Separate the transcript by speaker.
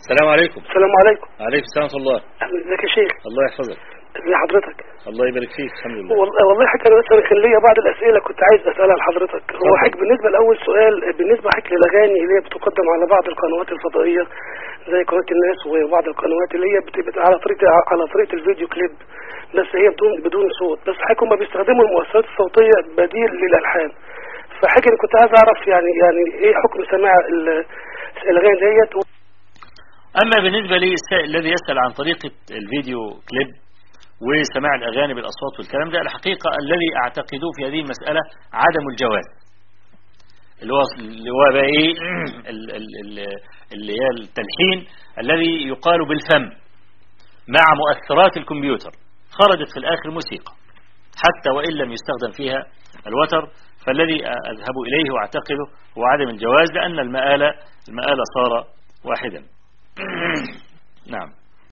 Speaker 1: السلام عليكم
Speaker 2: السلام عليكم
Speaker 1: عليكم السلام ورحمة الله
Speaker 2: ازيك يا شيخ
Speaker 1: الله يحفظك
Speaker 2: ازي حضرتك
Speaker 1: الله يبارك فيك الحمد لله
Speaker 2: والله والله حضرتك انا بس أنا كان ليا بعض الاسئله كنت عايز اسالها لحضرتك هو حضرتك بالنسبه لاول سؤال بالنسبه حضرتك للاغاني اللي هي بتقدم على بعض القنوات الفضائيه زي قناه الناس وبعض القنوات اللي هي بتبقى على طريقه على طريقه الفيديو كليب بس هي بدون بدون صوت بس حضرتك هم بيستخدموا المؤثرات الصوتيه بديل للالحان فحضرتك أنا كنت عايز اعرف يعني يعني ايه حكم سماع ال- الاغاني ديت
Speaker 1: أما بالنسبة للسائل الذي يسأل عن طريقة الفيديو كليب وسماع الأغاني بالأصوات والكلام ده الحقيقة الذي أعتقده في هذه المسألة عدم الجواز اللي هو اللي هو بقى إيه ال- ال- ال- اللي هي التلحين الذي يقال بالفم مع مؤثرات الكمبيوتر خرجت في الآخر موسيقى حتى وإن لم يستخدم فيها الوتر فالذي أذهب إليه وأعتقده هو عدم الجواز لأن المآلة المآلة صار واحدا نعم